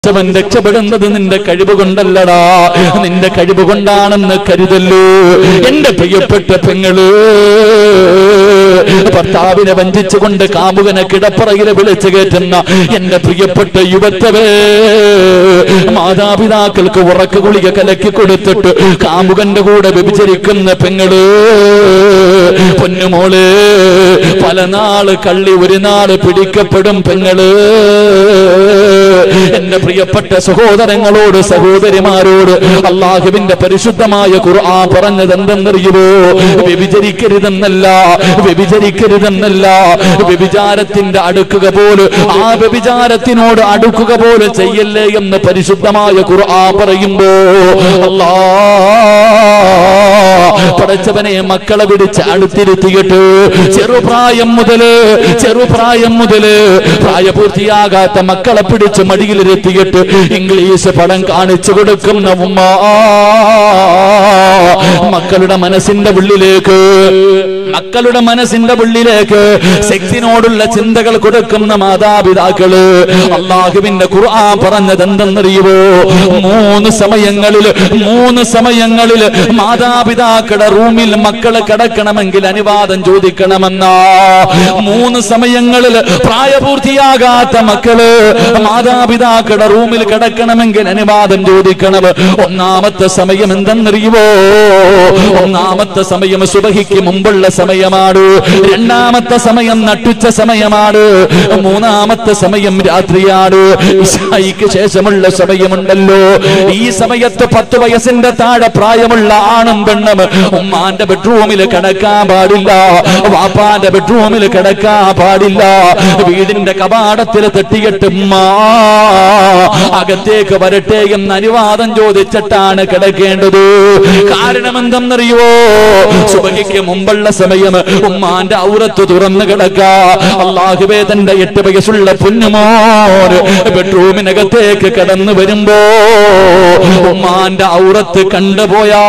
അവൻ രക്ഷപ്പെടുന്നത് നിന്റെ കഴിവ് കൊണ്ടല്ലടാ നിന്റെ കഴിവ് കൊണ്ടാണെന്ന് കരുതല്ലോ എന്റെ പ്രിയപ്പെട്ട പെങ്ങള് ഭർത്താവിനെ വഞ്ചിച്ചുകൊണ്ട് കാമുകനെ കിടപ്പറയിലെ വിളിച്ചു കയറ്റുന്ന എന്റെ പ്രിയപ്പെട്ട യുവത്തവേ മാതാപിതാക്കൾക്ക് ഉറക്ക ഗുളിക കലക്കി കൊടുത്തിട്ട് കാമുകന്റെ കൂടെ വ്യഭിചരിക്കുന്ന പെങ്ങള് പൊന്നുമോള് പല നാള് കള്ളി ഒരു നാള് പിടിക്കപ്പെടും പെങ്ങള് എന്റെ പ്രിയപ്പെട്ട സഹോദരങ്ങളോട് സഹോദരിമാരോട് അള്ളാഹുവിന്റെ പരിശുദ്ധമായ ഖുർആൻ പറഞ്ഞത് എന്തെന്നറിയുമോ വ്യഭിചരിക്കരുതെന്നല്ല വ്യഭിചരിക്കരുതെന്നല്ല വ്യഭിചാരത്തിന്റെ അടുക്കുക പോലും ആ വ്യഭിചാരത്തിനോട് അടുക്കുക പോലും ചെയ്യല്ലേ എന്ന് പരിശുദ്ധമായ ഖുർആൻ പറയുമ്പോ അല്ലാ പടച്ചവനെ മക്കളെ പിടിച്ച് അടുത്തിരുത്തിയിട്ട് ചെറുപ്രായം മുതല് ചെറുപ്രായം മുതല് പ്രായപൂർത്തിയാകാത്ത മക്കളെ പിടിച്ച് മടിയിലിരുത്തിയിട്ട് ഇംഗ്ലീഷ് പടം കാണിച്ചു കൊടുക്കുന്ന ഉമ്മ മക്കളുടെ മനസ്സിന്റെ ഉള്ളിലേക്ക് മക്കളുടെ മനസ്സിന്റെ ഉള്ളിലേക്ക് സെക്സിനോടുള്ള ചിന്തകൾ കൊടുക്കുന്ന മാതാപിതാക്കള് അള്ളാഹുവിന്റെ ഖുർആൻ പറഞ്ഞത് എന്തെന്നറിയുവോ മൂന്ന് സമയങ്ങളിൽ മൂന്ന് സമയങ്ങളിൽ മാതാപിതാക്കളുടെ റൂമിൽ മക്കള് കിടക്കണമെങ്കിൽ അനുവാദം ചോദിക്കണമെന്നാ മൂന്ന് സമയങ്ങളിൽ പ്രായപൂർത്തിയാകാത്ത മക്കള് മാതാപിതാക്കളുടെ റൂമിൽ കിടക്കണമെങ്കിൽ അനുവാദം ചോദിക്കണം ഒന്നാമത്തെ സമയം എന്തെന്നറിയുവോ ഒന്നാമത്തെ സമയം സുബഹിക്ക് മുമ്പുള്ള സമയമാണ് രണ്ടാമത്തെ സമയം നട്ടുച്ച സമയമാണ് മൂന്നാമത്തെ സമയം രാത്രിയാണ് ഇശായിക്ക് ശേഷമുള്ള സമയമുണ്ടല്ലോ ഈ സമയത്ത് പത്ത് വയസ്സിന്റെ താഴെ പ്രായമുള്ള ആണും പെണ്ണും ഉമ്മാന്റെ ബെഡ്റൂമിൽ കിടക്കാൻ പാടില്ല വാപ്പാന്റെ ബെഡ്റൂമിൽ കിടക്കാൻ പാടില്ല വീടിന്റെ കവാടത്തിൽ തട്ടിയിട്ട് ഉമ്മ അകത്തേക്ക് വരട്ടെ എന്ന് അനുവാദം ചോദിച്ചിട്ടാണ് കിടക്കേണ്ടത് കാരണം എന്തെന്നറിയോ സുബഹിക്ക് മുമ്പുള്ള സമയം ഉമ്മാന്റെ ഔറത്ത് തുറന്നു കിടക്ക അള്ളാഹുവേ തന്റെ എട്ട് വയസ്സുള്ള പൊന്നുമോൻ ബെഡ്റൂമിനകത്തേക്ക് കടന്നു വരുമ്പോ ഉമ്മാന്റെ ഔറത്ത് കണ്ടുപോയാ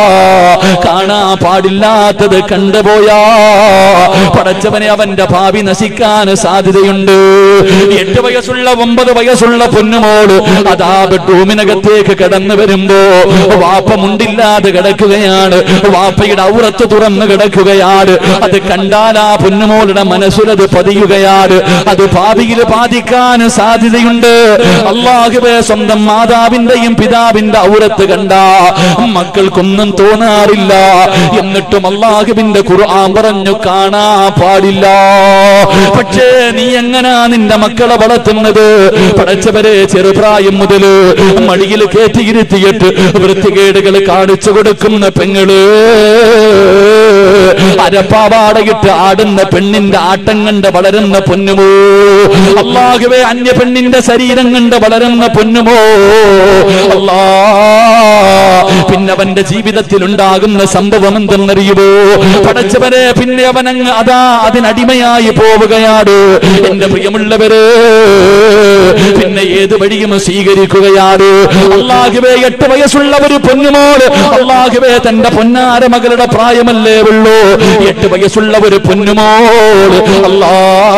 കാണാ പാടില്ലാത്തത് കണ്ടുപോയാ പടച്ചവനെ അവന്റെ ഭാവി നശിക്കാൻ സാധ്യതയുണ്ട് എട്ട് വയസ്സുള്ള ഒമ്പത് വയസ്സുള്ള പൊന്നുമോള് അതാ ബെഡ്റൂമിനകത്തേക്ക് കടന്നു വരുമ്പോ വാപ്പ മുണ്ടില്ലാതെ കിടക്കുകയാണ് വാപ്പയുടെ ഔറത്ത് തുറന്നു കിടക്കുകയാണ് അത് കണ്ടാൽ ആ പൊന്നുമോളുടെ മനസ്സിലത് പതിയുകയാണ് അത് ഭാവിയിൽ ബാധിക്കാൻ സാധ്യതയുണ്ട് അള്ളാഹുബെ സ്വന്തം മാതാവിന്റെയും പിതാവിന്റെ ഔറത്ത് കണ്ട മക്കൾക്കൊന്നും തോന്നാറില്ല എന്നിട്ടും അള്ളാഹുവിന്റെ ഖുർആൻ പറഞ്ഞു കാണാ പാടില്ല പക്ഷേ നീ എങ്ങനാ നിന്റെ മക്കളെ വളർത്തുന്നത് പടച്ചവരെ ചെറുപ്രായം മുതല് മടിയിൽ കയറ്റിയിരുത്തിയിട്ട് വൃത്തികേടുകൾ കാണിച്ചു കൊടുക്കുന്ന പെങ്ങള് അരപ്പാവാടയിട്ട് ആടുന്ന പെണ്ണിന്റെ ആട്ടം കണ്ട് വളരുന്ന പൊന്നുമോ അള്ളാഹുവേ അന്യ പെണ്ണിന്റെ ശരീരം കണ്ട് വളരുന്ന പൊന്നുമോ അല്ലാ പിന്നെ അവന്റെ ജീവിതത്തിൽ ഉണ്ടാകുന്ന സംഭവം എന്തെന്നറിയുമോ പടച്ചവരെ പിന്നെ അവനങ്ങ് അതാ അതിനടിമയായി പോവുകയാണ് എന്റെ പ്രിയമുള്ളവര് പിന്നെ ഏത് വഴിയും സ്വീകരിക്കുകയാണ് അള്ളാഹുവേ എട്ട് വയസ്സുള്ള ഒരു പൊന്നുമോള് അള്ളാഹുവേ തന്റെ പൊന്നാര മകളുടെ പ്രായമല്ലേ ഉള്ളൂ എട്ട് വയസ്സുള്ള ഒരു പൊന്നുമോള് അല്ലാ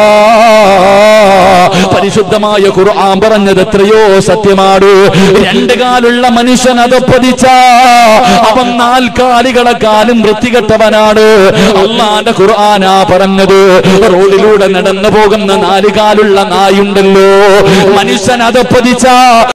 പരിശുദ്ധമായ ഖുർആൻ പറഞ്ഞത് എത്രയോ സത്യമാണ് രണ്ട് കാലുള്ള മനുഷ്യൻ അതപ്പതിച്ച അവൻ നാൽക്കാലികളെ കാലും വൃത്തികെട്ടവനാണ് അള്ളാന്റെ ഖുർആനാ പറഞ്ഞത് റോഡിലൂടെ നടന്നു പോകുന്ന നാലുകാലുള്ള നായുണ്ടല്ലോ മനുഷ്യൻ അതപ്പതിച്ച